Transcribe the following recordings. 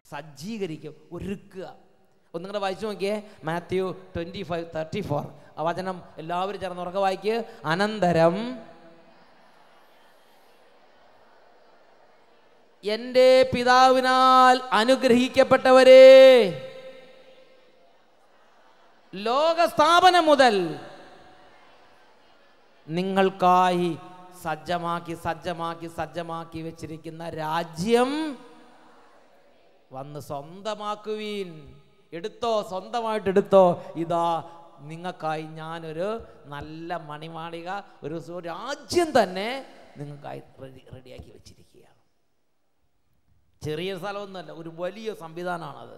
സജ്ജീകരിക്കും ഒരുക്കുക ഒന്നുകൂടെ വായിച്ചു നോക്കിയേ Matthew twenty five thirty four ആ വചനം എല്ലാവരും ചേർന്ന് ഉറക്കെ വായിക്ക് അനന്തരം എൻ്റെ പിതാവിനാൽ അനുഗ്രഹിക്കപ്പെട്ടവരെ ലോകസ്ഥാപനം മുതൽ നിങ്ങൾക്കായി സജ്ജമാക്കി സജ്ജമാക്കി സജ്ജമാക്കി വെച്ചിരിക്കുന്ന രാജ്യം വന്ന് സ്വന്തമാക്കുവീൻ എടുത്തോ സ്വന്തമായിട്ട് എടുത്തോ ഇതാ നിങ്ങൾക്കായി ഞാനൊരു നല്ല മണിമാളിക ഒരു സു- രാജ്യം തന്നെ നിങ്ങൾക്കായി റെഡി റെഡിയാക്കി വെച്ചിരിക്കുകയാണ് ചെറിയ സ്ഥലമൊന്നുമല്ല ഒരു വലിയ സംവിധാനമാണത്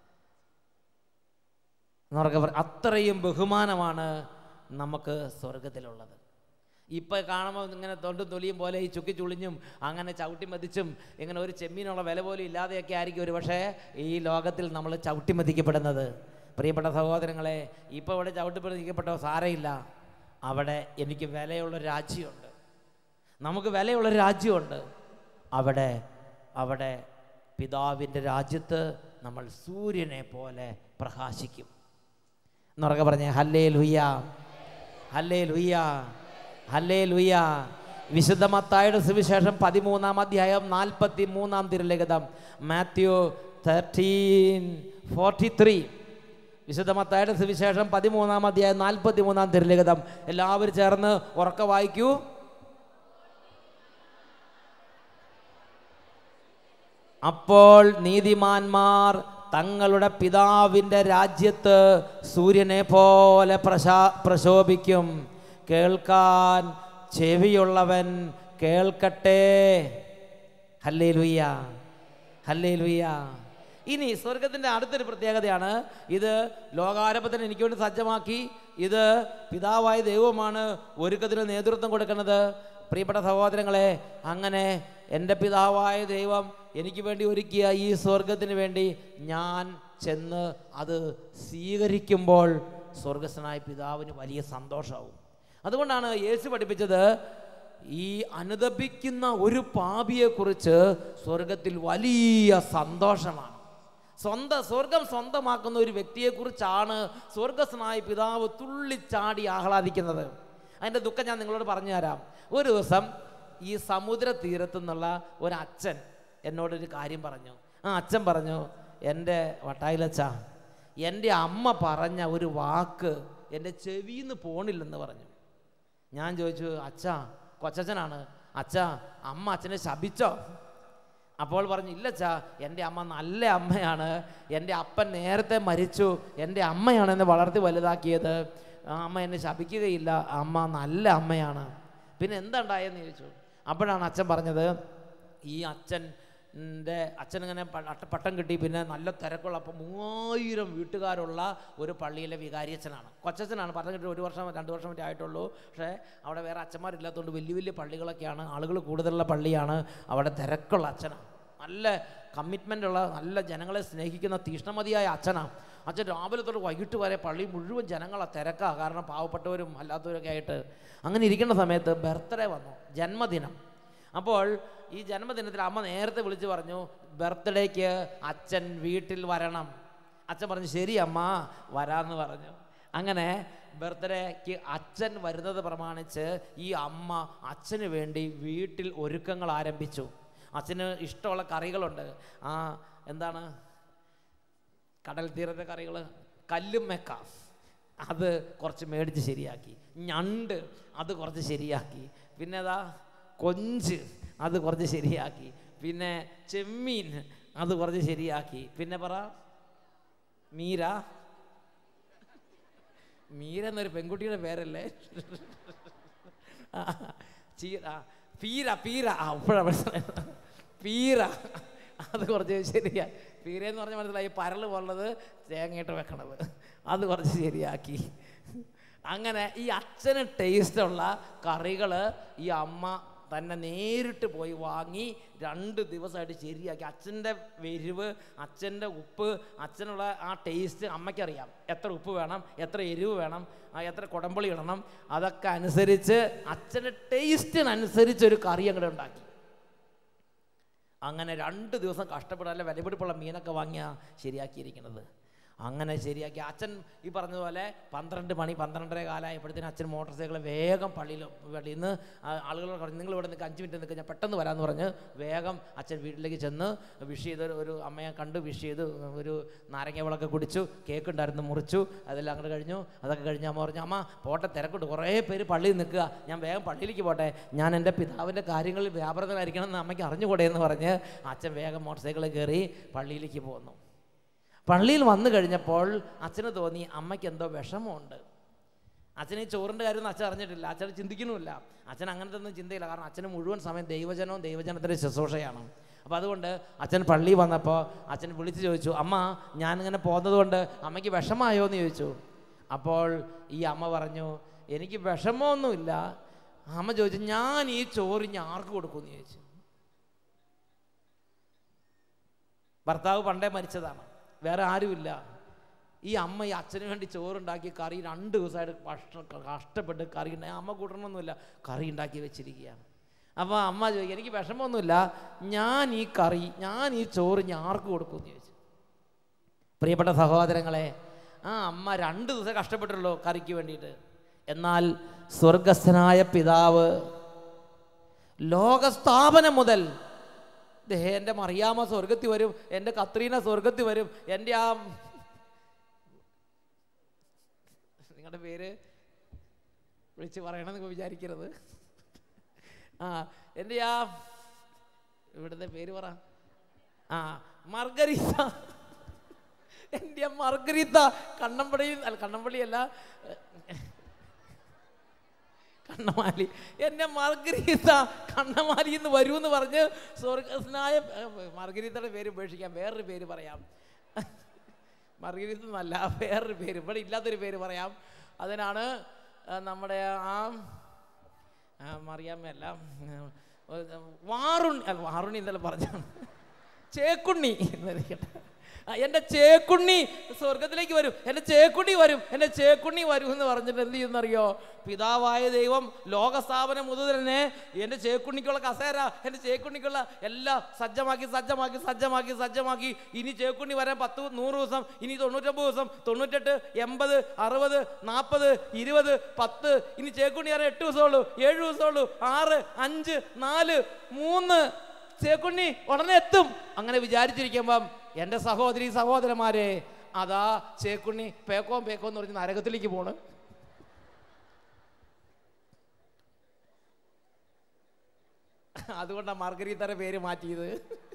എന്നൊക്കെ പറ അത്രയും ബഹുമാനമാണ് നമുക്ക് സ്വർഗത്തിലുള്ളത് ഇപ്പം കാണുമ്പോൾ ഇങ്ങനെ തൊണ്ടും തൊലിയും പോലെ ഈ ചുക്കി ചുളിഞ്ഞും അങ്ങനെ ചവിട്ടി മതിച്ചും ഇങ്ങനെ ഒരു ചെമ്മീനുള്ള വില പോലും ഇല്ലാതെയൊക്കെ ആയിരിക്കും ഒരു പക്ഷേ ഈ ലോകത്തിൽ നമ്മൾ ചവിട്ടി മതിക്കപ്പെടുന്നത് പ്രിയപ്പെട്ട സഹോദരങ്ങളെ ഇപ്പോൾ ഇവിടെ ചവിട്ടി മതിക്കപ്പെട്ടോ സാരയില്ല അവിടെ എനിക്ക് വിലയുള്ള രാജ്യമുണ്ട് നമുക്ക് വിലയുള്ള രാജ്യമുണ്ട് അവിടെ അവിടെ പിതാവിൻ്റെ രാജ്യത്ത് നമ്മൾ സൂര്യനെ പോലെ പ്രകാശിക്കും എന്നുറക്കെ പറഞ്ഞേ ഹല്ലേ ലുയ്യ ഹല്ലേ ലുയ്യ ഹല്ലേ ലുയ്യ വിശുദ്ധ മത്തായുടെ സുവിശേഷം പതിമൂന്നാം അധ്യായം നാൽപ്പത്തി മൂന്നാം തിരുലിഖിതം മാത്യു തേർട്ടീൻ ഫോർട്ടി ത്രീ വിശുദ്ധ മത്തായുടെ സുവിശേഷം പതിമൂന്നാം അധ്യായം നാൽപ്പത്തി മൂന്നാം തിരുലിഖിതം എല്ലാവരും ചേർന്ന് ഉറക്ക വായിക്കൂ അപ്പോൾ നീതിമാന്മാർ തങ്ങളുടെ പിതാവിൻ്റെ രാജ്യത്ത് സൂര്യനെ പോലെ പ്രശാ പ്രശോഭിക്കും കേൾക്കാൻ ചെവിയുള്ളവൻ കേൾക്കട്ടെ ഹല്ലേ ലുയ്യ ഹല്ലേ ലുയ്യ ഇനി സ്വർഗത്തിൻ്റെ അടുത്തൊരു പ്രത്യേകതയാണ് ഇത് ലോകാരംഭത്തിന് എനിക്ക് വേണ്ടി സജ്ജമാക്കി ഇത് പിതാവായ ദൈവമാണ് ഒരുക്കത്തിന് നേതൃത്വം കൊടുക്കുന്നത് പ്രിയപ്പെട്ട സഹോദരങ്ങളെ അങ്ങനെ എൻ്റെ പിതാവായ ദൈവം എനിക്ക് വേണ്ടി ഒരുക്കിയ ഈ സ്വർഗത്തിന് വേണ്ടി ഞാൻ ചെന്ന് അത് സ്വീകരിക്കുമ്പോൾ സ്വർഗസ്ഥനായ പിതാവിന് വലിയ സന്തോഷമാവും അതുകൊണ്ടാണ് യേശു പഠിപ്പിച്ചത് ഈ അനുദപിക്കുന്ന ഒരു പാപിയെക്കുറിച്ച് സ്വർഗത്തിൽ വലിയ സന്തോഷമാണ് സ്വന്തം സ്വർഗം സ്വന്തമാക്കുന്ന ഒരു വ്യക്തിയെക്കുറിച്ചാണ് സ്വർഗസ്നായ പിതാവ് തുള്ളിച്ചാടി ആഹ്ലാദിക്കുന്നത് അതിൻ്റെ ദുഃഖം ഞാൻ നിങ്ങളോട് പറഞ്ഞു തരാം ഒരു ദിവസം ഈ സമുദ്ര തീരത്തു നിന്നുള്ള ഒരു അച്ഛൻ എന്നോടൊരു കാര്യം പറഞ്ഞു ആ അച്ഛൻ പറഞ്ഞു എൻ്റെ വട്ടായിലച്ച എൻ്റെ അമ്മ പറഞ്ഞ ഒരു വാക്ക് എൻ്റെ ചെവിന്ന് പോണില്ലെന്ന് പറഞ്ഞു ഞാൻ ചോദിച്ചു അച്ഛാ കൊച്ചച്ഛനാണ് അച്ഛാ അമ്മ അച്ഛനെ ശപിച്ചോ അപ്പോൾ പറഞ്ഞു ഇല്ലച്ചാ എൻ്റെ അമ്മ നല്ല അമ്മയാണ് എൻ്റെ അപ്പൻ നേരത്തെ മരിച്ചു എൻ്റെ അമ്മയാണ് എന്നെ വളർത്തി വലുതാക്കിയത് ആ അമ്മ എന്നെ ശപിക്കുകയില്ല അമ്മ നല്ല അമ്മയാണ് പിന്നെ എന്താ ഉണ്ടായെന്ന് ചോദിച്ചു അപ്പോഴാണ് അച്ഛൻ പറഞ്ഞത് ഈ അച്ഛൻ ൻ്റെ അച്ഛൻ ഇങ്ങനെ പ- പട്ടം കിട്ടി പിന്നെ നല്ല തിരക്കുള്ള അപ്പം മൂവായിരം വീട്ടുകാരുള്ള ഒരു പള്ളിയിലെ വികാരിയച്ഛനാണ് കൊച്ചച്ഛനാണ് പട്ടം കിട്ടി ഒരു വർഷം രണ്ട് വർഷം മറ്റേ ആയിട്ടുള്ളൂ പക്ഷേ അവിടെ വേറെ അച്ഛന്മാരില്ലാത്തതുകൊണ്ട് വലിയ വലിയ പള്ളികളൊക്കെയാണ് ആളുകൾ കൂടുതലുള്ള പള്ളിയാണ് അവിടെ തിരക്കുള്ള അച്ഛനാണ് നല്ല കമ്മിറ്റ്മെൻ്റ് ഉള്ള നല്ല ജനങ്ങളെ സ്നേഹിക്കുന്ന തീഷ്ണമതിയായ അച്ഛനാണ് അച്ഛൻ രാവിലെ തൊട്ട് വൈകിട്ട് വരെ പള്ളി മുഴുവൻ ജനങ്ങളെ തിരക്കാണ് കാരണം പാവപ്പെട്ടവരും അല്ലാത്തവരൊക്കെ ആയിട്ട് അങ്ങനെ ഇരിക്കുന്ന സമയത്ത് ബർത്ത്ഡേ വന്നു ജന്മദിനം അപ്പോൾ ഈ ജന്മദിനത്തിൽ അമ്മ നേരത്തെ വിളിച്ച് പറഞ്ഞു ബർത്ത്ഡേക്ക് അച്ഛൻ വീട്ടിൽ വരണം അച്ഛൻ പറഞ്ഞു ശരി അമ്മ വരാമെന്ന് പറഞ്ഞു അങ്ങനെ ബർത്ത്ഡേക്ക് അച്ഛൻ വരുന്നത് പ്രമാണിച്ച് ഈ അമ്മ അച്ഛന് വേണ്ടി വീട്ടിൽ ഒരുക്കങ്ങൾ ആരംഭിച്ചു അച്ഛന് ഇഷ്ടമുള്ള കറികളുണ്ട് ആ എന്താണ് കടൽ തീരത്തെ കറികൾ കല്ലും മെക്ക അത് കുറച്ച് മേടിച്ച് ശരിയാക്കി ഞണ്ട് അത് കുറച്ച് ശരിയാക്കി പിന്നെ അതാ കൊഞ്ച് അത് കുറച്ച് ശരിയാക്കി പിന്നെ ചെമ്മീൻ അത് കുറച്ച് ശരിയാക്കി പിന്നെ പറ മീര മീര എന്നൊരു പെൺകുട്ടിയുടെ പേരല്ലേ ആ, ചീ- ആ, പീര പീര ആ ഇപ്പോഴാണ് മനസ്സിലായത് പീര അത് കുറച്ച് ശരിയാ പീര എന്ന് പറഞ്ഞാൽ മനസ്സിലായി പരൽ പോലുള്ളത് തേങ്ങയിട്ട് വെക്കണത് അത് കുറച്ച് ശരിയാക്കി അങ്ങനെ ഈ അച്ഛന് ടേസ്റ്റുള്ള കറികൾ ഈ അമ്മ തന്നെ നേരിട്ട് പോയി വാങ്ങി രണ്ട് ദിവസമായിട്ട് ശരിയാക്കി അച്ഛൻ്റെ എരിവ് അച്ഛൻ്റെ ഉപ്പ് അച്ഛനുള്ള ആ ടേസ്റ്റ് അമ്മയ്ക്കറിയാം എത്ര ഉപ്പ് വേണം എത്ര എരിവ് വേണം ആ എത്ര കുടമ്പളി ഇടണം അതൊക്കെ അനുസരിച്ച് അച്ഛൻ്റെ ടേസ്റ്റിനനുസരിച്ച് ഒരു കറി അങ്ങോട്ട് ഉണ്ടാക്കി അങ്ങനെ രണ്ട് ദിവസം കഷ്ടപ്പെട്ട് നല്ല വിലപിടിപ്പുള്ള മീനൊക്കെ വാങ്ങിയ ശരിയാക്കിയിരിക്കുന്നത് അങ്ങനെ ശരിയാക്കി അച്ഛൻ ഈ പറഞ്ഞതുപോലെ പന്ത്രണ്ട് മണി പന്ത്രണ്ടര കാലമായപ്പോഴത്തേനും അച്ഛൻ മോട്ടോർ സൈക്കിൾ വേഗം പള്ളിയിൽ പള്ളിയിൽ നിന്ന് ആളുകളോട് പറഞ്ഞു നിങ്ങൾ ഇവിടെ നിൽക്കുക അഞ്ച് മിനിറ്റ് നിൽക്കുക ഞാൻ പെട്ടെന്ന് വരാമെന്ന് പറഞ്ഞ് വേഗം അച്ഛൻ വീട്ടിലേക്ക് ചെന്ന് വിഷ് ചെയ്ത് ഒരു- ഒരു അമ്മയെ കണ്ട് വിഷ് ചെയ്ത് ഒരു നാരങ്ങ വെള്ളമൊക്കെ കുടിച്ചു കേക്ക് ഉണ്ടായിരുന്നു മുറിച്ചു അതെല്ലാം അങ്ങോട്ട് കഴിഞ്ഞു അതൊക്കെ കഴിഞ്ഞ് അമ്മ പറഞ്ഞു അമ്മ പോട്ടെ തിരക്കുണ്ട് കുറേ പേര് പള്ളിയിൽ നിൽക്കുക ഞാൻ വേഗം പള്ളിയിലേക്ക് പോട്ടെ ഞാൻ എൻ്റെ പിതാവിൻ്റെ കാര്യങ്ങളിൽ വ്യാപൃതനായിരിക്കണം എന്ന് അമ്മയ്ക്ക് അറിഞ്ഞുകൂടെ എന്ന് പറഞ്ഞ് അച്ഛൻ വേഗം മോട്ടോർ സൈക്കിളിൽ കയറി പള്ളിയിലേക്ക് പോന്നു പള്ളിയിൽ വന്നു കഴിഞ്ഞപ്പോൾ അച്ഛന് തോന്നി അമ്മയ്ക്ക് എന്തോ വിഷമമുണ്ട് അച്ഛന് ഈ ചോറിൻ്റെ കാര്യമൊന്നും അച്ഛൻ അറിഞ്ഞിട്ടില്ല അച്ഛൻ ചിന്തിക്കുന്നുമില്ല അച്ഛൻ അങ്ങനത്തെ ഒന്നും ചിന്തയില്ല കാരണം അച്ഛന് മുഴുവൻ സമയം ദൈവജനവും ദൈവജനത്തിൻ്റെ ശുശ്രൂഷയാണ് അപ്പോൾ അതുകൊണ്ട് അച്ഛൻ പള്ളി വന്നപ്പോൾ അച്ഛൻ വിളിച്ച് ചോദിച്ചു അമ്മ ഞാനിങ്ങനെ പോകുന്നത് കൊണ്ട് അമ്മയ്ക്ക് വിഷമായോ എന്ന് ചോദിച്ചു അപ്പോൾ ഈ അമ്മ പറഞ്ഞു എനിക്ക് വിഷമമൊന്നുമില്ല അമ്മ ചോദിച്ചു ഞാൻ ഈ ചോറ് ഇനി ആർക്ക് കൊടുക്കുമെന്ന് ചോദിച്ചു ഭർത്താവ് പണ്ടേ മരിച്ചതാണ് വേറെ ആരുമില്ല ഈ അമ്മ ഈ അച്ഛന് വേണ്ടി ചോറുണ്ടാക്കി കറി രണ്ട് ദിവസമായിട്ട് കഷ്ട കഷ്ടപ്പെട്ട് കറി ഉണ്ടായി അമ്മ കൂട്ടണമൊന്നുമില്ല കറി ഉണ്ടാക്കി വെച്ചിരിക്കുകയാണ് അപ്പോൾ അമ്മ ചോദിക്കും എനിക്ക് വിഷമമൊന്നുമില്ല ഞാൻ ഈ കറി ഞാൻ ഈ ചോറ് ഞാൻ ആർക്ക് കൊടുക്കുമെന്ന് ചോദിച്ചു പ്രിയപ്പെട്ട സഹോദരങ്ങളെ ആ അമ്മ രണ്ട് ദിവസം കഷ്ടപ്പെട്ടുള്ളൂ കറിക്ക് വേണ്ടിയിട്ട് എന്നാൽ സ്വർഗസ്ഥനായ പിതാവ് ലോകസ്ഥാപനം മുതൽ ദേ എൻ്റെ മറിയാമ്മ സ്വർഗത്തിൽ വരും എൻ്റെ കത്രീന സ്വർഗത്തിൽ വരും എൻ്റെ ആ നിങ്ങളുടെ പേര് വിളിച്ച് പറയണമെന്ന് വിചാരിക്കരുത് ആ എൻ്റെ ആ ഇവിടുത്തെ പേര് പറ ആ മർഗരീത്ത എൻ്റെ ആ മർഗരീത്ത കണ്ണമ്പള്ളി അല്ല കണ്ണമ്പള്ളിയല്ല കണ്ണമാലി എന്നെ മാർഗരീത്ത കണ്ണമാലി എന്ന് വരൂ എന്ന് പറഞ്ഞ് സ്വർഗസ്നായ മാർഗരീത്തയുടെ പേര് ഉപേക്ഷിക്കാം വേറൊരു പേര് പറയാം മാർഗരീത്ത എന്നല്ല വേറൊരു പേര് ഇവിടെ ഇല്ലാത്തൊരു പേര് പറയാം അതിനാണ് ആ, നമ്മുടെ ആ ആ, മറിയാമ്മയല്ല വാറുണ്ണി അല്ല വാറുണ്ണി ഇന്നലെ പറഞ്ഞാണ് ചേക്കുണ്ണി എന്നിരിക്കട്ടെ ആ, എൻ്റെ ചേക്കുണ്ണി സ്വർഗത്തിലേക്ക് വരും എൻ്റെ ചേക്കുണ്ണി വരും എൻ്റെ ചേക്കുണ്ണി വരും എന്ന് പറഞ്ഞിട്ട് എന്ത് ചെയ്യുന്നറിയോ പിതാവായ ദൈവം ലോകസ്ഥാപനം മുതൽ തന്നെ എൻ്റെ ചേക്കുണ്ണിക്കുള്ള കസേര എൻ്റെ ചേക്കുണ്ണിക്കുള്ള എല്ലാം സജ്ജമാക്കി സജ്ജമാക്കി സജ്ജമാക്കി സജ്ജമാക്കി ഇനി ചേക്കുണ്ണി വരാൻ പത്ത് നൂറ് ദിവസം ഇനി തൊണ്ണൂറ്റൊമ്പത് ദിവസം തൊണ്ണൂറ്റെട്ട് എൺപത് അറുപത് നാൽപ്പത് ഇരുപത് പത്ത് ഇനി ചേക്കുണ്ണി വരാൻ എട്ട് ദിവസമുള്ളൂ ഏഴ് ദിവസമുള്ളൂ ആറ് അഞ്ച് നാല് മൂന്ന് ചേക്കുണ്ണി ഉടനെ എത്തും അങ്ങനെ വിചാരിച്ചിരിക്കുമ്പം എൻ്റെ സഹോദരി സഹോദരന്മാരെ അതാ ചേക്കുണ്ണി പേക്കോം പേക്കോ എന്ന് പറഞ്ഞ് നരകത്തിലേക്ക് പോണ് അതുകൊണ്ടാണ് മാർഗരീത്തയുടെ പേര് മാറ്റിയത്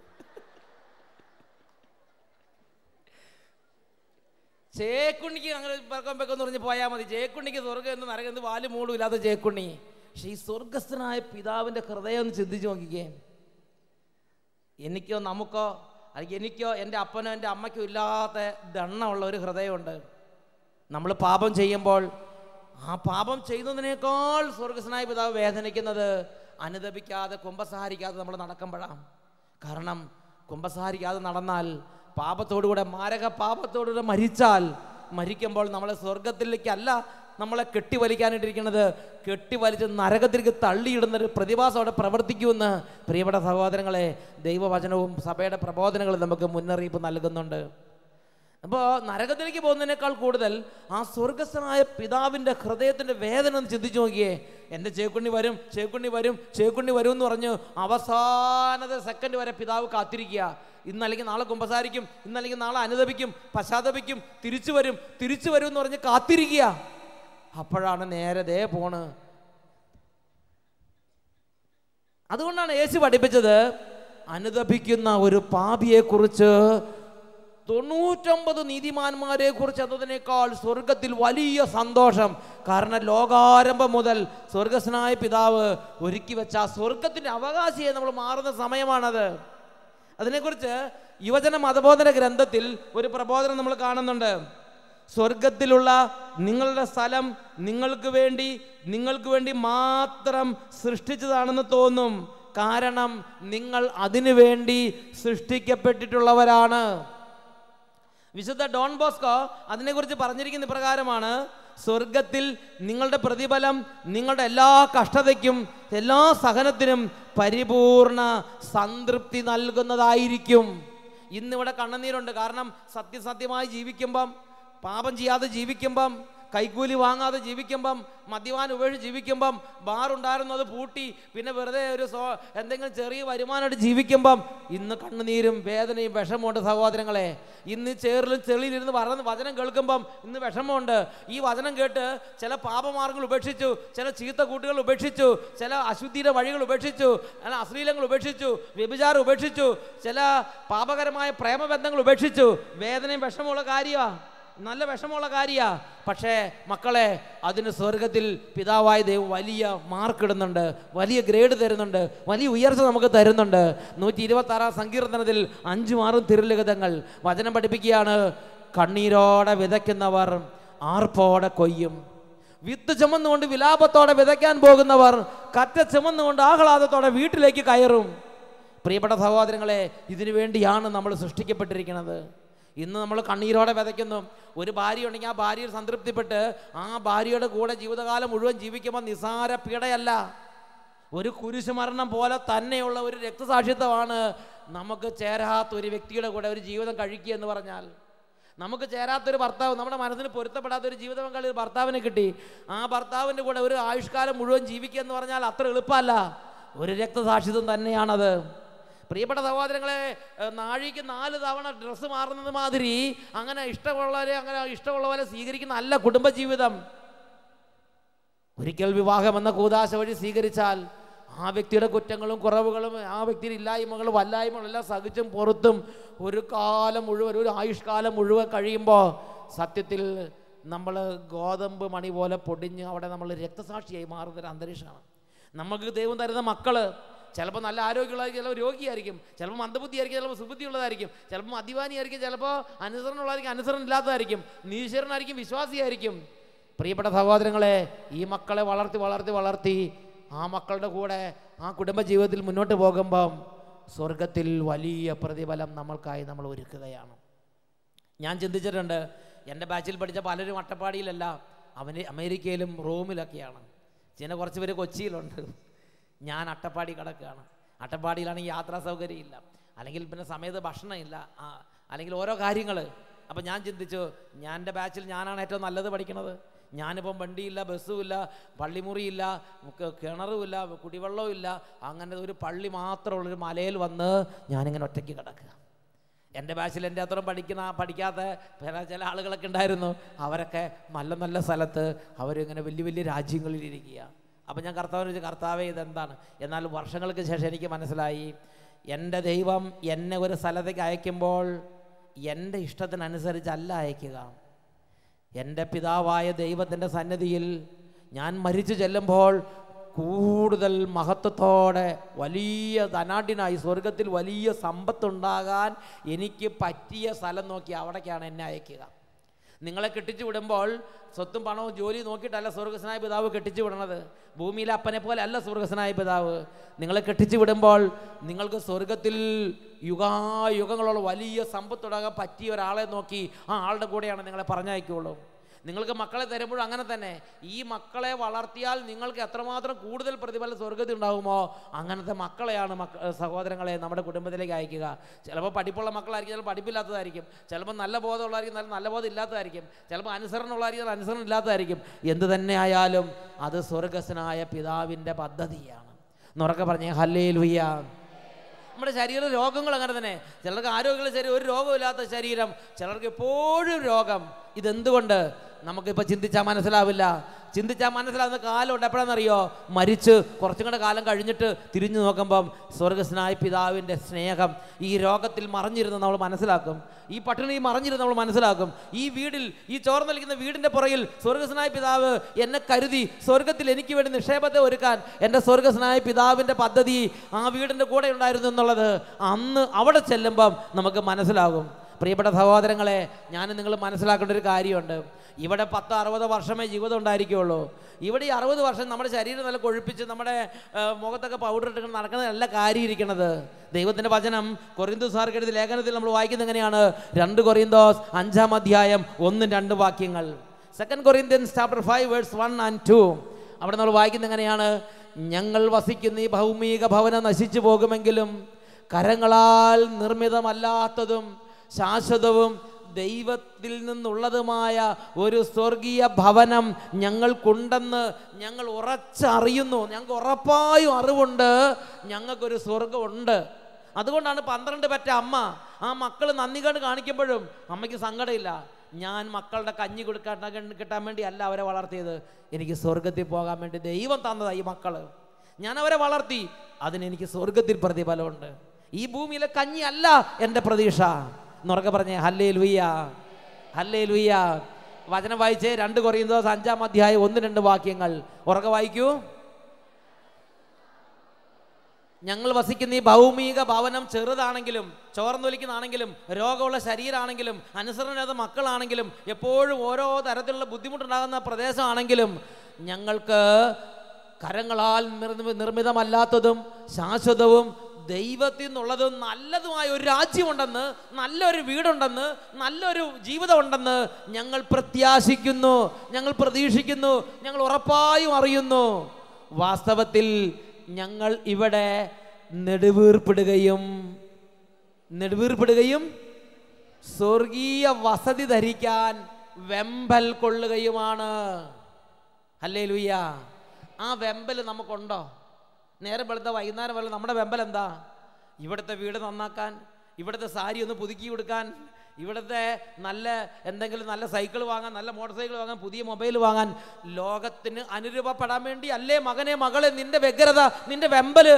ചേക്കുണ്ണിക്ക് അങ്ങനെ പേക്കോം പേക്കോ എന്ന് പറഞ്ഞ് പോയാൽ മതി ചേക്കുണ്ണിക്ക് സ്വർഗ്ഗം എന്ന് നരകം എന്ന് വാല് മൂടും ഇല്ലാത്ത ചേക്കുണ്ണി പക്ഷെ ഈ സ്വർഗസ്ഥനായ പിതാവിൻ്റെ ഹൃദയം ഒന്ന് ചിന്തിച്ചു നോക്കിക്കേ എനിക്കോ നമുക്കോ അല്ലെങ്കിൽ എനിക്കോ എൻ്റെ അപ്പനോ എൻ്റെ അമ്മയ്ക്കോ ഇല്ലാത്ത ദണ്ണമുള്ള ഒരു ഹൃദയമുണ്ട് നമ്മൾ പാപം ചെയ്യുമ്പോൾ ആ പാപം ചെയ്യുന്നതിനേക്കാൾ സ്വർഗസ്നായ പിതാവ് വേദനിക്കുന്നത് അനുദപിക്കാതെ കുമ്പസഹാരിക്കാതെ നമ്മൾ നടക്കുമ്പോഴാണ് കാരണം കുമ്പസഹാരിക്കാതെ നടന്നാൽ പാപത്തോടുകൂടെ മാരക പാപത്തോടുകൂടെ മരിച്ചാൽ മരിക്കുമ്പോൾ നമ്മളെ സ്വർഗത്തിലേക്കല്ല നമ്മളെ കെട്ടിവലിക്കാനായിട്ടിരിക്കുന്നത് കെട്ടിവലിച്ച് നരകത്തിലേക്ക് തള്ളിയിടുന്ന ഒരു പ്രതിഭാസം അവിടെ പ്രവർത്തിക്കുമെന്ന് പ്രിയപ്പെട്ട സഹോദരങ്ങളെ ദൈവവചനവും സഭയുടെ പ്രബോധനങ്ങളും നമുക്ക് മുന്നറിയിപ്പ് നൽകുന്നുണ്ട് അപ്പോൾ നരകത്തിലേക്ക് പോകുന്നതിനേക്കാൾ കൂടുതൽ ആ സ്വർഗസ്ഥനായ പിതാവിൻ്റെ ഹൃദയത്തിൻ്റെ വേദന ഒന്ന് ചിന്തിച്ചു നോക്കിയേ എൻ്റെ ചേക്കുണ്ണി വരും ചേക്കുണ്ണി വരും ചേക്കുണ്ണി വരും എന്ന് പറഞ്ഞു അവസാനത്തെ സെക്കൻഡ് വരെ പിതാവ് കാത്തിരിക്കുക ഇന്നല്ലെങ്കിൽ നാളെ കുമ്പസാരിക്കും ഇന്നല്ലെങ്കിൽ നാളെ അനുദപിക്കും പശ്ചാത്തപിക്കും തിരിച്ചു വരും തിരിച്ചു വരും എന്ന് പറഞ്ഞ് കാത്തിരിക്കുക അപ്പോഴാണ് നേരെ ദേ പോണ് അതുകൊണ്ടാണ് യേശു പഠിപ്പിച്ചത് അനുദപിക്കുന്ന ഒരു പാപിയെക്കുറിച്ച് തൊണ്ണൂറ്റൊമ്പത് നീതിമാന്മാരെ കുറിച്ച് എന്നതിനേക്കാൾ സ്വർഗത്തിൽ വലിയ സന്തോഷം കാരണം ലോകാരംഭം മുതൽ സ്വർഗസ്നായ പിതാവ് ഒരുക്കി വെച്ച ആ സ്വർഗത്തിൻ്റെ അവകാശിയെ നമ്മൾ മാറുന്ന സമയമാണത് അതിനെക്കുറിച്ച് യുവജന മതബോധന ഗ്രന്ഥത്തിൽ ഒരു പ്രബോധനം നമ്മൾ കാണുന്നുണ്ട് സ്വർഗത്തിലുള്ള നിങ്ങളുടെ സ്ഥലം നിങ്ങൾക്ക് വേണ്ടി നിങ്ങൾക്ക് വേണ്ടി മാത്രം സൃഷ്ടിച്ചതാണെന്ന് തോന്നും കാരണം നിങ്ങൾ അതിനു വേണ്ടി സൃഷ്ടിക്കപ്പെട്ടിട്ടുള്ളവരാണ് വിശുദ്ധ ഡോൺ ബോസ്കോ അതിനെക്കുറിച്ച് പറഞ്ഞിരിക്കുന്ന പ്രകാരമാണ് സ്വർഗത്തിൽ നിങ്ങളുടെ പ്രതിഫലം നിങ്ങളുടെ എല്ലാ കഷ്ടതയ്ക്കും എല്ലാ സഹനത്തിനും പരിപൂർണ സംതൃപ്തി നൽകുന്നതായിരിക്കും ഇന്നിവിടെ കണ്ണുനീരുണ്ട് കാരണം സത്യസത്യമായി ജീവിക്കുമ്പം പാപം ചെയ്യാതെ ജീവിക്കുമ്പം കൈക്കൂലി വാങ്ങാതെ ജീവിക്കുമ്പം മദ്യപാനം ഉപേക്ഷിച്ച് ജീവിക്കുമ്പം ബാർ ഉണ്ടായിരുന്നു അത് പൂട്ടി പിന്നെ വെറുതെ ഒരു സോ എന്തെങ്കിലും ചെറിയ വരുമാനമായിട്ട് ജീവിക്കുമ്പം ഇന്ന് കണ്ണുനീരും വേദനയും വിഷമമുണ്ട് സഹോദരങ്ങളെ ഇന്ന് ചേറിലും ചെളിയിലിരുന്ന് പറഞ്ഞ വചനം കേൾക്കുമ്പം ഇന്ന് വിഷമമുണ്ട് ഈ വചനം കേട്ട് ചില പാപമാർഗങ്ങൾ ഉപേക്ഷിച്ചു ചില ചീത്ത കൂട്ടുകൾ ഉപേക്ഷിച്ചു ചില അശുദ്ധിയുടെ വഴികൾ ഉപേക്ഷിച്ചു അല്ല അശ്ലീലങ്ങൾ ഉപേക്ഷിച്ചു വ്യഭിചാരം ഉപേക്ഷിച്ചു ചില പാപകരമായ പ്രേമബന്ധങ്ങൾ ഉപേക്ഷിച്ചു വേദനയും വിഷമമുള്ള കാര്യമാണ് നല്ല വിഷമമുള്ള കാര്യമാ പക്ഷേ മക്കളെ അതിന് സ്വർഗത്തിൽ പിതാവായ ദൈവം വലിയ മാർക്ക് ഇടുന്നുണ്ട് വലിയ ഗ്രേഡ് തരുന്നുണ്ട് വലിയ ഉയർച്ച നമുക്ക് തരുന്നുണ്ട് നൂറ്റി ഇരുപത്തി ആറാം സങ്കീർത്തനത്തിൽ അഞ്ചും ആറും തിരുലിഖിതങ്ങൾ വചനം പഠിപ്പിക്കുകയാണ് കണ്ണീരോടെ വിതയ്ക്കുന്നവർ ആർപ്പോടെ കൊയ്യും വിത്ത് ചുമന്നുകൊണ്ട് വിലാപത്തോടെ വിതയ്ക്കാൻ പോകുന്നവർ കറ്റ ചുമന്നുകൊണ്ട് ആഹ്ലാദത്തോടെ വീട്ടിലേക്ക് കയറും പ്രിയപ്പെട്ട സഹോദരങ്ങളെ ഇതിനു വേണ്ടിയാണ് നമ്മൾ സൃഷ്ടിക്കപ്പെട്ടിരിക്കുന്നത് ഇന്ന് നമ്മൾ കണ്ണീരോടെ വിതയ്ക്കുന്നു ഒരു ഭാര്യ ഉണ്ടെങ്കിൽ ആ ഭാര്യയിൽ സംതൃപ്തിപ്പെട്ട് ആ ഭാര്യയുടെ കൂടെ ജീവിതകാലം മുഴുവൻ ജീവിക്കുമ്പോൾ നിസാര പീഡയല്ല ഒരു കുരിശുമരണം പോലെ തന്നെയുള്ള ഒരു രക്തസാക്ഷിത്വമാണ് നമുക്ക് ചേരാത്ത ഒരു വ്യക്തിയുടെ കൂടെ ഒരു ജീവിതം കഴിക്കുക എന്ന് പറഞ്ഞാൽ നമുക്ക് ചേരാത്തൊരു ഭർത്താവ് നമ്മുടെ മനസ്സിന് പൊരുത്തപ്പെടാത്ത ഒരു ജീവിത പങ്കാളി ഒരു ഭർത്താവിനെ കിട്ടി ആ ഭർത്താവിൻ്റെ കൂടെ ഒരു ആയുഷ്കാലം മുഴുവൻ ജീവിക്കുക എന്ന് പറഞ്ഞാൽ അത്ര എളുപ്പമല്ല ഒരു രക്തസാക്ഷിത്വം തന്നെയാണത് പ്രിയപ്പെട്ട സഹോദരങ്ങളെ ഏഹ്, നാഴിക്ക് നാല് തവണ ഡ്രസ്സ് മാറുന്നത് മാതിരി അങ്ങനെ ഇഷ്ടമുള്ളവരെ അങ്ങനെ ഇഷ്ടമുള്ളവരെ സ്വീകരിക്കുന്ന അല്ല കുടുംബജീവിതം ഒരിക്കൽ വിവാഹം എന്ന കൂതാശ വഴി സ്വീകരിച്ചാൽ ആ വ്യക്തിയുടെ കുറ്റങ്ങളും കുറവുകളും ആ വ്യക്തിയുടെ ഇല്ലായ്മകളും വല്ലായ്മകളും എല്ലാം സഹിച്ചും പുറത്തും ഒരു കാലം മുഴുവൻ ഒരു ആയുഷ്കാലം മുഴുവൻ കഴിയുമ്പോൾ സത്യത്തിൽ നമ്മൾ ഗോതമ്പ് മണി പോലെ പൊടിഞ്ഞ് അവിടെ നമ്മൾ രക്തസാക്ഷിയായി മാറുന്ന ഒരു അന്തരീക്ഷമാണ് നമുക്ക് ദൈവം തരുന്ന മക്കള് ചിലപ്പോൾ നല്ല ആരോഗ്യമുള്ളതായിരിക്കും ചിലപ്പോൾ രോഗിയായിരിക്കും ചിലപ്പോൾ മന്ദബുദ്ധിയായിരിക്കും ചിലപ്പോൾ സുബുദ്ധിയുള്ളതായിരിക്കും ചിലപ്പോൾ മദ്യപാനിയായിരിക്കും ചിലപ്പോൾ അനുസരണമുള്ളതായിരിക്കും അനുസരണം ഇല്ലാത്തതായിരിക്കും നീശ്വരനായിരിക്കും വിശ്വാസിയായിരിക്കും പ്രിയപ്പെട്ട സഹോദരങ്ങളെ ഈ മക്കളെ വളർത്തി വളർത്തി വളർത്തി ആ മക്കളുടെ കൂടെ ആ കുടുംബജീവിതത്തിൽ മുന്നോട്ട് പോകുമ്പം സ്വർഗത്തിൽ വലിയ പ്രതിഫലം നമ്മൾക്കായി നമ്മൾ ഒരുക്കുകയാണ് ഞാൻ ചിന്തിച്ചിട്ടുണ്ട് എൻ്റെ ബാച്ചിൽ പഠിച്ച പലരും അട്ടപ്പാടിയിലല്ല അവന് അമേരിക്കയിലും റോമിലൊക്കെയാണ് ചില കുറച്ച് പേര് കൊച്ചിയിലുണ്ട് ഞാൻ അട്ടപ്പാടി കിടക്കുകയാണ് അട്ടപ്പാടിയിലാണെങ്കിൽ യാത്രാ സൗകര്യം ഇല്ല അല്ലെങ്കിൽ പിന്നെ സമയത്ത് ഭക്ഷണമില്ല ആ, അല്ലെങ്കിൽ ഓരോ കാര്യങ്ങൾ അപ്പം ഞാൻ ചിന്തിച്ചു ഞാൻ എൻ്റെ ബാച്ചിൽ ഞാനാണ് ഏറ്റവും നല്ലത് പഠിക്കണത് ഞാനിപ്പം വണ്ടിയില്ല ബസ്സുമില്ല പള്ളിമുറിയില്ല നമുക്ക് കിണറുമില്ല കുടിവെള്ളവും ഇല്ല അങ്ങനെ ഒരു പള്ളി മാത്രമുള്ളൊരു മലയിൽ വന്ന് ഞാനിങ്ങനെ ഒറ്റയ്ക്ക് കിടക്കുക എൻ്റെ ബാച്ചിൽ എൻ്റെ അത്രയും പഠിക്കുന്ന പഠിക്കാത്ത ചില ചില ആളുകളൊക്കെ ഉണ്ടായിരുന്നു അവരൊക്കെ നല്ല നല്ല സ്ഥലത്ത് അവരിങ്ങനെ വലിയ വലിയ രാജ്യങ്ങളിൽ ഇരിക്കുക അപ്പം ഞാൻ കർത്താവിന് ചോദിച്ചു കർത്താവേ ഇതെന്താണ് എന്നാൽ വർഷങ്ങൾക്ക് ശേഷം എനിക്ക് മനസ്സിലായി എൻ്റെ ദൈവം എന്നെ ഒരു സ്ഥലത്തേക്ക് അയക്കുമ്പോൾ എൻ്റെ ഇഷ്ടത്തിനനുസരിച്ചല്ല അയക്കുക എൻ്റെ പിതാവായ ദൈവത്തിൻ്റെ സന്നിധിയിൽ ഞാൻ മരിച്ചു ചെല്ലുമ്പോൾ കൂടുതൽ മഹത്വത്തോടെ വലിയ ധനാഢ്യനായി സ്വർഗത്തിൽ വലിയ സമ്പത്തുണ്ടാകാൻ എനിക്ക് പറ്റിയ സ്ഥലം നോക്കി അവിടേക്കാണ് എന്നെ അയക്കുക നിങ്ങളെ കെട്ടിച്ചു വിടുമ്പോൾ സ്വത്തും പണവും ജോലി നോക്കിയിട്ടല്ല സ്വർഗസ്നായ പിതാവ് കെട്ടിച്ചു വിടണത് ഭൂമിയിലെ അപ്പനെ പോലെ അല്ല സ്വർഗസ്നായ പിതാവ് നിങ്ങളെ കെട്ടിച്ചു വിടുമ്പോൾ നിങ്ങൾക്ക് സ്വർഗത്തിൽ യുഗായുഗങ്ങളുള്ള വലിയ സമ്പത്തുണ്ടാകാൻ പറ്റിയ ഒരാളെ നോക്കി ആ ആളുടെ കൂടെയാണ് നിങ്ങളെ പറഞ്ഞയക്കുള്ളൂ നിങ്ങൾക്ക് മക്കളെ തരുമ്പോഴും അങ്ങനെ തന്നെ ഈ മക്കളെ വളർത്തിയാൽ നിങ്ങൾക്ക് എത്രമാത്രം കൂടുതൽ പ്രതിഫലം സ്വർഗത്തിൽ ഉണ്ടാകുമോ അങ്ങനത്തെ മക്കളെയാണ് മക്ക സഹോദരങ്ങളെ നമ്മുടെ കുടുംബത്തിലേക്ക് അയക്കുക ചിലപ്പോൾ പഠിപ്പുള്ള മക്കളായിരിക്കും ചിലപ്പോൾ പഠിപ്പില്ലാത്തതായിരിക്കും ചിലപ്പോൾ നല്ല ബോധമുള്ളതായിരിക്കും നല്ല നല്ല ബോധം ഇല്ലാത്തതായിരിക്കും ചിലപ്പോൾ അനുസരണമുള്ളതായിരിക്കും ചിലപ്പോൾ അനുസരണം ഇല്ലാത്തതായിരിക്കും എന്ത് തന്നെ ആയാലും അത് സ്വർഗസ്വനായ പിതാവിൻ്റെ പദ്ധതിയാണ് എന്നുറക്കെ പറഞ്ഞേ ഹല്ലേ ലുയ്യ നമ്മുടെ ശരീര രോഗങ്ങൾ അങ്ങനെ തന്നെ ചിലർക്ക് ആരോഗ്യമുള്ള ശരീരം ഒരു രോഗമില്ലാത്ത ശരീരം ചിലർക്ക് എപ്പോഴും രോഗം ഇതെന്തുകൊണ്ട് നമുക്കിപ്പോൾ ചിന്തിച്ചാൽ മനസ്സിലാവില്ല ചിന്തിച്ചാൽ മനസ്സിലാവുന്ന കാലമുണ്ട് എപ്പോഴാണെന്നറിയോ മരിച്ച് കുറച്ചും കൂടെ കാലം കഴിഞ്ഞിട്ട് തിരിഞ്ഞു നോക്കുമ്പം സ്വർഗസ്നായ പിതാവിൻ്റെ സ്നേഹം ഈ രോഗത്തിൽ മറഞ്ഞിരുന്ന് നമ്മൾ മനസ്സിലാക്കും ഈ പട്ടിണി മറഞ്ഞിരുന്ന് നമ്മൾ മനസ്സിലാക്കും ഈ വീടിൽ ഈ ചോർന്നലിക്കുന്ന വീടിൻ്റെ പുറകിൽ സ്വർഗസ്നായ പിതാവ് എന്നെ കരുതി സ്വർഗത്തിൽ എനിക്ക് വേണ്ടി നിക്ഷേപത്തെ ഒരുക്കാൻ എൻ്റെ സ്വർഗസ്നായ പിതാവിൻ്റെ പദ്ധതി ആ വീടിൻ്റെ കൂടെ ഉണ്ടായിരുന്നു എന്നുള്ളത് അന്ന് അവിടെ ചെല്ലുമ്പം നമുക്ക് മനസ്സിലാകും പ്രിയപ്പെട്ട സഹോദരങ്ങളെ ഞാൻ നിങ്ങൾ മനസ്സിലാക്കേണ്ട ഒരു കാര്യമുണ്ട് ഇവിടെ പത്ത് അറുപത് വർഷമേ ജീവിതം ഉണ്ടായിരിക്കുകയുള്ളൂ ഇവിടെ ഈ അറുപത് വർഷം നമ്മുടെ ശരീരം നല്ല കൊഴുപ്പിച്ച് നമ്മുടെ ആ, മുഖത്തൊക്കെ പൗഡർ ഇട്ട് നടക്കുന്നതല്ല കാര്യം ഇരിക്കണത് ദൈവത്തിൻ്റെ വചനം കൊറിന്തോസാർക്ക് എഴുതിയ ലേഖനത്തിൽ നമ്മൾ വായിക്കുന്നത് എങ്ങനെയാണ് രണ്ട് കൊറിന്തോസ് അഞ്ചാം അധ്യായം ഒന്നും രണ്ട് വാക്യങ്ങൾ second Corinthians chapter five verse one and two അവിടെ നമ്മൾ വായിക്കുന്നത് എങ്ങനെയാണ് ഞങ്ങൾ വസിക്കുന്ന ഈ ഭൗമിക ഭവനം നശിച്ചു പോകുമെങ്കിലും കരങ്ങളാൽ നിർമ്മിതമല്ലാത്തതും ശാശ്വതവും ദൈവത്തിൽ നിന്നുള്ളതുമായ ഒരു സ്വർഗീയ ഭവനം ഞങ്ങൾക്കുണ്ടെന്ന് ഞങ്ങൾ ഉറച്ചറിയുന്നു ഞങ്ങൾക്ക് ഉറപ്പായും അറിവുണ്ട് ഞങ്ങൾക്കൊരു സ്വർഗമുണ്ട് അതുകൊണ്ടാണ് പന്ത്രണ്ട് പറ്റ അമ്മ ആ മക്കൾ നന്ദികേട് കാണിക്കുമ്പോഴും അമ്മയ്ക്ക് സങ്കടമില്ല ഞാൻ മക്കളുടെ കഞ്ഞി കൊടുക്കാൻ കിട്ടാൻ വേണ്ടി അല്ല അവരെ വളർത്തിയത് എനിക്ക് സ്വർഗത്തിൽ പോകാൻ വേണ്ടി ദൈവം തന്നതാ ഈ മക്കള് ഞാൻ അവരെ വളർത്തി അതിന് എനിക്ക് സ്വർഗത്തിൽ പ്രതിഫലമുണ്ട് ഈ ഭൂമിയിലെ കഞ്ഞി അല്ല എൻ്റെ പ്രതീക്ഷ എന്നുറക്കെ പറഞ്ഞേ ഹല്ലേ ലുയ്യ ഹല്ലേ ലുയ്യ വചനം വായിച്ചേ രണ്ട് കുറയുന്നത് അഞ്ചാം അധ്യായം ഒന്ന് രണ്ട് വാക്യങ്ങൾ ഉറക്കെ വായിക്കൂ ഞങ്ങൾ വസിക്കുന്ന ഈ ഭൗമിക ഭവനം ചെറുതാണെങ്കിലും ചോർന്നൊലിക്കുന്നതാണെങ്കിലും രോഗമുള്ള ശരീരമാണെങ്കിലും അനുസരണത മക്കളാണെങ്കിലും എപ്പോഴും ഓരോ തരത്തിലുള്ള ബുദ്ധിമുട്ടുണ്ടാകുന്ന പ്രദേശമാണെങ്കിലും ഞങ്ങൾക്ക് കരങ്ങളാൽ നിർമ്മി- നിർമ്മിതമല്ലാത്തതും ശാശ്വതവും ദൈവത്തിൽ നിന്നുള്ളതും നല്ലതുമായ ഒരു രാജ്യമുണ്ടെന്ന് നല്ലൊരു വീടുണ്ടെന്ന് നല്ലൊരു ജീവിതമുണ്ടെന്ന് ഞങ്ങൾ പ്രത്യാശിക്കുന്നു ഞങ്ങൾ പ്രതീക്ഷിക്കുന്നു ഞങ്ങൾ ഉറപ്പായും അറിയുന്നു വാസ്തവത്തിൽ ഞങ്ങൾ ഇവിടെ നെടുവീർപ്പിടുകയും നെടുവീർപ്പിടുകയും സ്വർഗീയ വസതി ധരിക്കാൻ വെമ്പൽ കൊള്ളുകയുമാണ് അല്ലേ ലുയ്യ ആ വെമ്പൽ നമുക്കുണ്ടോ നേരം വെളുത്ത വൈകുന്നേരം വല്ല നമ്മുടെ വെമ്പൽ എന്താ ഇവിടുത്തെ വീട് നന്നാക്കാൻ ഇവിടുത്തെ സാരി ഒന്ന് പുതുക്കി കൊടുക്കാൻ ഇവിടുത്തെ നല്ല എന്തെങ്കിലും നല്ല സൈക്കിൾ വാങ്ങാൻ നല്ല മോട്ടോർ സൈക്കിൾ വാങ്ങാൻ പുതിയ മൊബൈൽ വാങ്ങാൻ ലോകത്തിന് അനുരൂപപ്പെടാൻ വേണ്ടി അല്ലേ മകനെ മകളെ നിന്റെ വ്യഗ്രത നിന്റെ വെമ്പല്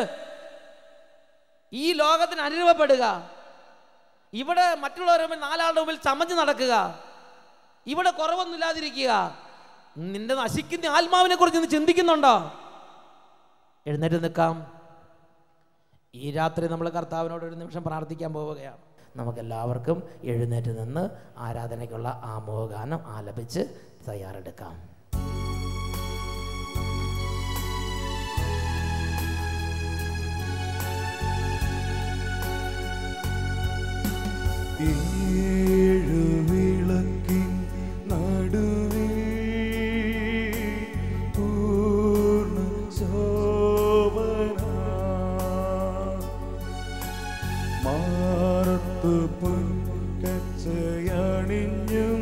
ഈ ലോകത്തിന് അനുരൂപപ്പെടുക ഇവിടെ മറ്റുള്ളവരുടെ മുമ്പിൽ നാലാളുടെ മുമ്പിൽ ചമഞ്ഞ് നടക്കുക ഇവിടെ കുറവൊന്നുമില്ലാതിരിക്കുക നിന്റെ നശിക്കുന്ന ആത്മാവിനെ കുറിച്ച് നീ ചിന്തിക്കുന്നുണ്ടോ എഴുന്നേറ്റ് നിൽക്കാം ഈ രാത്രി നമ്മൾ കർത്താവിനോട് ഒരു നിമിഷം പ്രാർത്ഥിക്കാൻ പോവുകയാണ് നമുക്കെല്ലാവർക്കും എഴുന്നേറ്റ് നിന്ന് ആരാധനയ്ക്കുള്ള ആമോഹഗാനം ആലപിച്ച് തയ്യാറെടുക്കാം ഏഴു വിളക്കിൻ നടുവിൽ പൂർണ്ണ ശോഭന മാറത്ത് പൊൻകച്ചയണിഞ്ഞും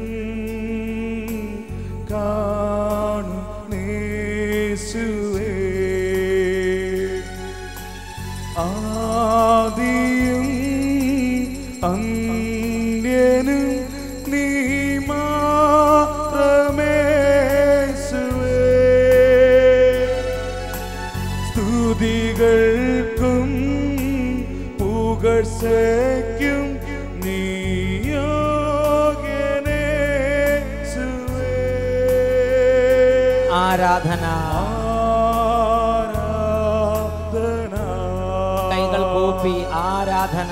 കാണും നേശുവേ ആദിയും അന്ത്യനും നീ മാത്രമേശുവേ സ്തുതികൾക്കും പുകഴ്ചയ്ക്കും നീ യോഗ്യനേശുവേ. ആരാധന ആരാധന കൈകൾ കൂപ്പി ആരാധന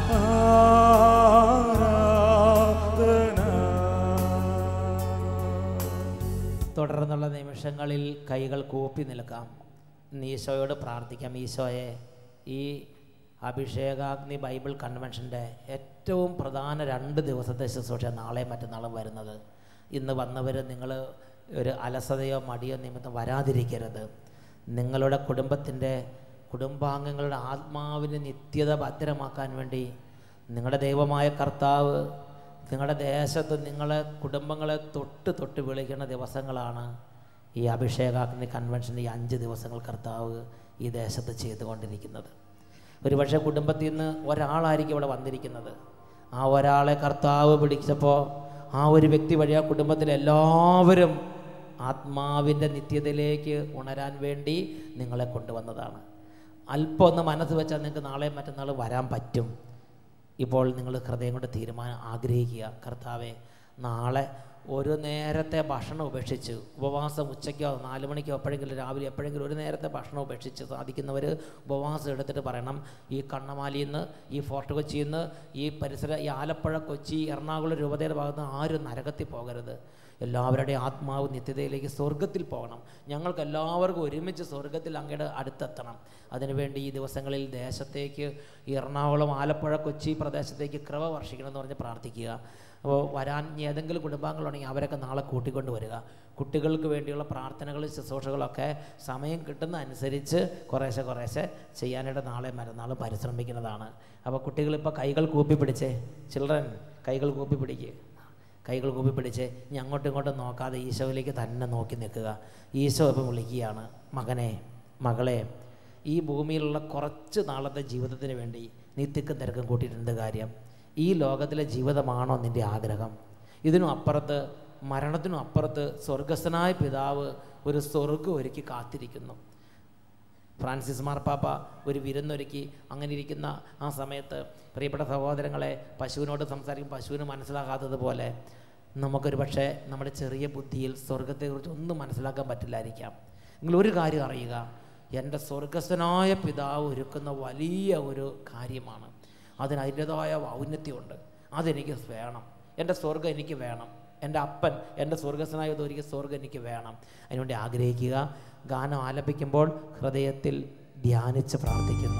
ആരാധന തുടർന്നുള്ള നിമിഷങ്ങളിൽ കൈകൾ കൂപ്പി നിൽക്കാം ഇന്ന് ഈശോയോട് പ്രാർത്ഥിക്കാം ഈശോയെ ഈ അഭിഷേകാഗ്നി ബൈബിൾ കൺവെൻഷൻ്റെ ഏറ്റവും പ്രധാന രണ്ട് ദിവസത്തെ ശുശ്രൂഷ നാളെയും മറ്റന്നാളും വരുന്നത് ഇന്ന് വന്നവർ നിങ്ങൾ ഒരു അലസതയോ മടിയോ നിമിത്തം വരാതിരിക്കരുത് നിങ്ങളുടെ കുടുംബത്തിൻ്റെ കുടുംബാംഗങ്ങളുടെ ആത്മാവിന് നിത്യത ഭദ്രമാക്കാൻ വേണ്ടി നിങ്ങളുടെ ദൈവമായ കർത്താവ് നിങ്ങളുടെ ദേശത്ത് നിങ്ങളെ കുടുംബങ്ങളെ തൊട്ട് തൊട്ട് വിളിക്കുന്ന ദിവസങ്ങളാണ് ഈ അഭിഷേകാഗ്നി കൺവെൻഷൻ ഈ അഞ്ച് ദിവസങ്ങൾ കർത്താവ് ഈ ദേശത്ത് ചെയ്തുകൊണ്ടിരിക്കുന്നത് ഒരുപക്ഷെ കുടുംബത്തിൽ നിന്ന് ഒരാളായിരിക്കും ഇവിടെ വന്നിരിക്കുന്നത് ആ ഒരാളെ കർത്താവ് പിടിച്ചപ്പോൾ ആ ഒരു വ്യക്തി വഴി ആ കുടുംബത്തിലെ എല്ലാവരും ആത്മാവിൻ്റെ നിത്യതയിലേക്ക് ഉണരാൻ വേണ്ടി നിങ്ങളെ കൊണ്ടുവന്നതാണ് അല്പം ഒന്ന് മനസ്സ് വെച്ചാൽ നിങ്ങൾക്ക് നാളെ മറ്റന്നാൾ വരാൻ പറ്റും ഇപ്പോൾ നിങ്ങൾ ഹൃദയം കൊണ്ട് തീരുമാനം ആഗ്രഹിക്കുക കർത്താവെ നാളെ ഒരു നേരത്തെ ഭക്ഷണം ഉപേക്ഷിച്ച് ഉപവാസം ഉച്ചയ്ക്കോ നാല് മണിക്കോ എപ്പോഴെങ്കിലും രാവിലെ എപ്പോഴെങ്കിലും ഒരു നേരത്തെ ഭക്ഷണം ഉപേക്ഷിച്ച് സാധിക്കുന്നവർ ഉപവാസം എടുത്തിട്ട് പറയണം ഈ കണ്ണമാലിയിൽ നിന്ന് ഈ ഫോർട്ട് കൊച്ചിയിൽ നിന്ന് ഈ പരിസര ഈ ആലപ്പുഴ കൊച്ചി എറണാകുളം രൂപതയുടെ ഭാഗത്ത് നിന്ന് ആരും നരകത്തിൽ പോകരുത് എല്ലാവരുടെയും ആത്മാവ് നിത്യതയിലേക്ക് സ്വർഗത്തിൽ പോകണം ഞങ്ങൾക്ക് എല്ലാവർക്കും ഒരുമിച്ച് സ്വർഗത്തിൽ അങ്ങയുടെ അടുത്തെത്തണം അതിനുവേണ്ടി ഈ ദിവസങ്ങളിൽ ദേശത്തേക്ക് ഈ എറണാകുളം ആലപ്പുഴ കൊച്ചി പ്രദേശത്തേക്ക് കൃപ വർഷിക്കണമെന്ന് പറഞ്ഞ് പ്രാർത്ഥിക്കുക അപ്പോൾ വരാൻ ഇനി ഏതെങ്കിലും കുടുംബാംഗങ്ങളുണ്ടെങ്കിൽ മക്കളുണ്ടെങ്കിൽ അവരൊക്കെ നാളെ കൂട്ടിക്കൊണ്ട് വരിക കുട്ടികൾക്ക് വേണ്ടിയുള്ള പ്രാർത്ഥനകളും ശുശ്രൂഷകളൊക്കെ സമയം കിട്ടുന്ന അനുസരിച്ച് കുറേശ്ശെ കുറേശ്ശെ ചെയ്യാനായിട്ട് നാളെ മറ്റന്നാളും പരിശ്രമിക്കുന്നതാണ് അപ്പോൾ കുട്ടികളിപ്പോൾ കൈകൾ കൂപ്പി പിടിച്ചേ ചിൽഡ്രൻ കൈകൾ കൂപ്പി പിടിക്കുക കൈകൾ കൂപ്പി പിടിച്ച് ഇനി അങ്ങോട്ടും ഇങ്ങോട്ടും നോക്കാതെ ഈശോയിലേക്ക് തന്നെ നോക്കി നിൽക്കുക ഈശോ ഇപ്പം വിളിക്കുകയാണ് മകനെ മകളെ ഈ ഭൂമിയിലുള്ള കുറച്ച് നാളത്തെ ജീവിതത്തിന് വേണ്ടി നീ തിക്കും തിരക്കും കൂട്ടിയിട്ടുണ്ട് കാര്യം ഈ ലോകത്തിലെ ജീവിതമാണോ നിൻ്റെ ആഗ്രഹം ഇതിനും അപ്പുറത്ത് മരണത്തിനും അപ്പുറത്ത് സ്വർഗസ്ഥനായ പിതാവ് ഒരു സ്വർഗം ഒരുക്കി കാത്തിരിക്കുന്നു ഫ്രാൻസിസ് മാർപ്പാപ്പ ഒരു വിരുന്നൊരുക്കി അങ്ങനെ ഇരിക്കുന്ന ആ സമയത്ത് പ്രിയപ്പെട്ട സഹോദരങ്ങളെ പശുവിനോട് സംസാരിക്കും പശുവിന് മനസ്സിലാകാത്തതുപോലെ നമുക്കൊരു പക്ഷേ നമ്മുടെ ചെറിയ ബുദ്ധിയിൽ സ്വർഗത്തെക്കുറിച്ച് ഒന്നും മനസ്സിലാക്കാൻ പറ്റില്ലായിരിക്കാം നിങ്ങൾ ഒരു കാര്യം അറിയുക എൻ്റെ സ്വർഗസ്ഥനായ പിതാവ് ഒരുക്കുന്ന വലിയ ഒരു കാര്യമാണ് അതിന് അതിൻ്റെതായ ഔന്നത്യമുണ്ട് അതെനിക്ക് വേണം എൻ്റെ സ്വർഗം എനിക്ക് വേണം എൻ്റെ അപ്പൻ എൻ്റെ സ്വർഗസ്ഥനായ ഒരിക്കൽ സ്വർഗം എനിക്ക് വേണം അതിനുവേണ്ടി ആഗ്രഹിക്കുക ഗാനം ആലപിക്കുമ്പോൾ ഹൃദയത്തിൽ ധ്യാനിച്ച് പ്രാർത്ഥിക്കുന്നു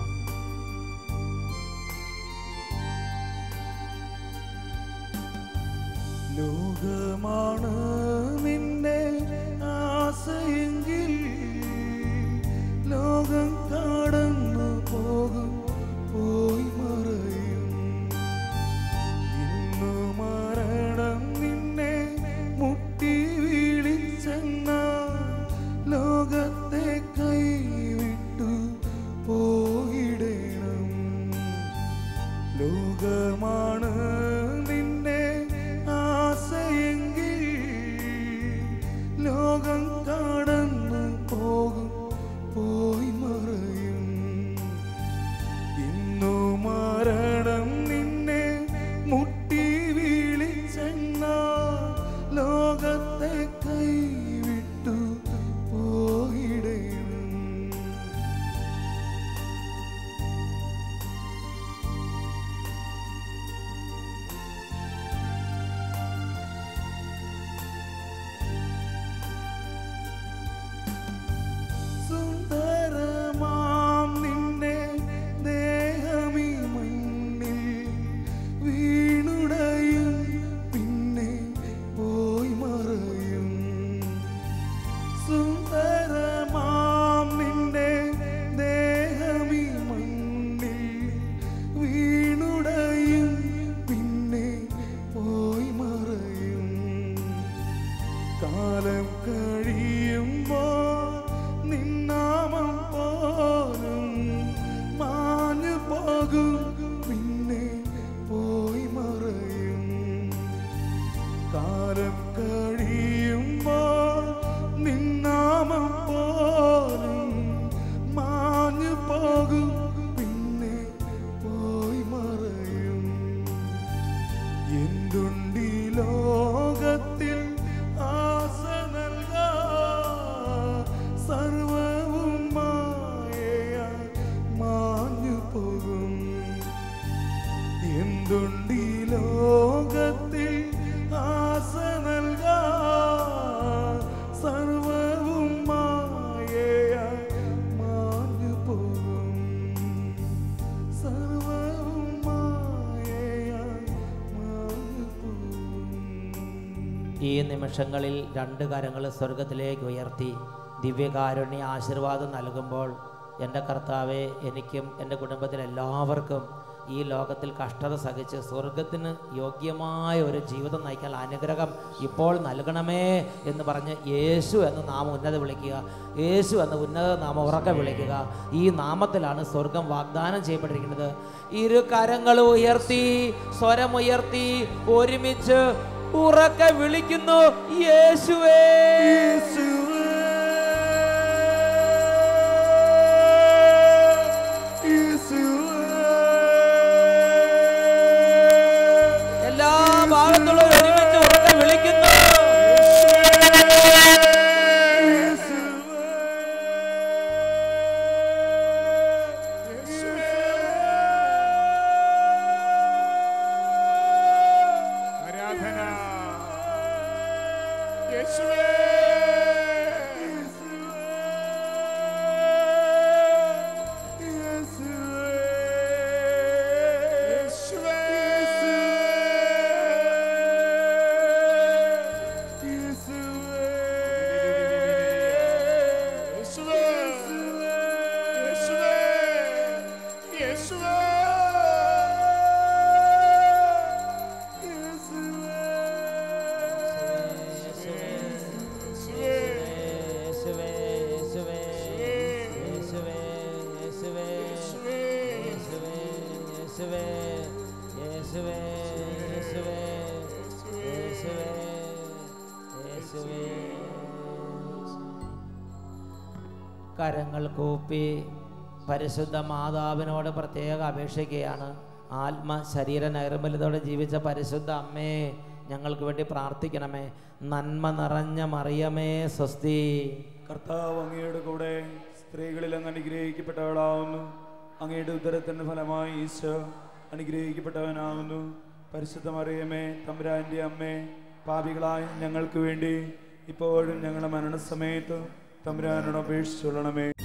ലോകമാണ് നിന്നെ ആശയെങ്കിൽ ലോകം കടന്നു പോകും പോയി മറയും ഇന്നു മരണം നിന്നെ മുട്ടി വിളിച്ചെന്ന ലോകത്തെ കൈവിട്ടു പോയിടണം ലോകമാണ് നിന്നെ ആശയെങ്കിൽ ലോകം കടന്നു പോകും പോയി മറയും ഇന്നു മരണം നിന്നെ മുട്ടി വിളിച്ചെന്ന ലോകത്തെ കൈവിട്ടു പോയിടണം സുന്ദരമാം നിന്നെ ദേഹമീ മണ്ണിൽ വീണുടയും പിന്നെ പോയി മറയും സുന്ദരമാം നിന്നെ ദേഹമീ മണ്ണിൽ വീണുടയും പിന്നെ പോയി മറയും കാലം കഴിയുമ്പോൾ നിന്നാമം പോലും മാഞ്ഞു പോകും പിന്നെ പോയി മറയും കാലം കഴിയുമ്പോൾ നിന്നാമം പോലും മാഞ്ഞു പോകും പിന്നെ പോയി മറയും എന്തുണ്ടീ ലോകത്തിൽ ആസ നൽകാ സർവവും മായയായി മാഞ്ഞു പോകും എന്തുണ്ടീ ലോകത്തിൽ ആസ നൽകാ സർവവും മായയായി മാഞ്ഞു പോകും സർവവും മായയായി മാഞ്ഞു പോകും ഈ നിമിഷങ്ങളിൽ രണ്ട് കരങ്ങൾ സ്വർഗത്തിലേക്ക് ഉയർത്തി ദിവ്യകാരുണ്യ ആശീർവാദം നൽകുമ്പോൾ എൻ്റെ കർത്താവെ എനിക്കും എൻ്റെ കുടുംബത്തിലെ എല്ലാവർക്കും ഈ ലോകത്തിൽ കഷ്ടത സഹിച്ച് സ്വർഗത്തിന് യോഗ്യമായ ഒരു ജീവിതം നയിക്കാൻ അനുഗ്രഹം ഇപ്പോൾ നൽകണമേ എന്ന് പറഞ്ഞ് യേശു എന്ന് നാമം ഉന്നത വിളിക്കുക യേശു എന്ന ഉന്നത നാമം ഉറക്കെ വിളിക്കുക ഈ നാമത്തിലാണ് സ്വർഗം വാഗ്ദാനം ചെയ്യപ്പെട്ടിരിക്കുന്നത് ഇരു കരങ്ങൾ ഉയർത്തി സ്വരമുയർത്തി ഒരുമിച്ച് ഉറക്കെ വിളിക്കുന്നു യേശുവേ എല്ലാ ഭാഗത്തുള്ള ഒരുമിച്ച് ഉറക്കെ വിളിക്കുന്നു ആരാധന യേശുവേ യേശുവേ യേശുവേ യേശുവേ യേശുവേ കരങ്ങൾ കൂപ്പി പരിശുദ്ധ മാതാവിനോട് പ്രത്യേക അപേക്ഷിക്കുകയാണ് ആത്മ ശരീര നൈർമല്യത്തോടെ ജീവിച്ച പരിശുദ്ധ അമ്മേ ഞങ്ങൾക്ക് വേണ്ടി പ്രാർത്ഥിക്കണമേ നന്മ നിറഞ്ഞ മറിയമേ സ്വസ്തി കർത്താവ് അങ്ങയുടെ കൂടെ സ്ത്രീകളിൽ അങ്ങ് അനുഗ്രഹിക്കപ്പെട്ടവളാവുന്നു അങ്ങയുടെ ഉദരത്തിന്റെ ഫലമായി ഈശോ അനുഗ്രഹിക്കപ്പെട്ടവനാവുന്നു പരിശുദ്ധ മറിയമേ തമ്പുരാന്റെ അമ്മേ പാപികളായ ഞങ്ങൾക്ക് വേണ്ടി ഇപ്പോഴും ഞങ്ങളുടെ മരണസമയത്ത് തമ്പുരാനോട് അപേക്ഷിച്ചുകൊള്ളണമേ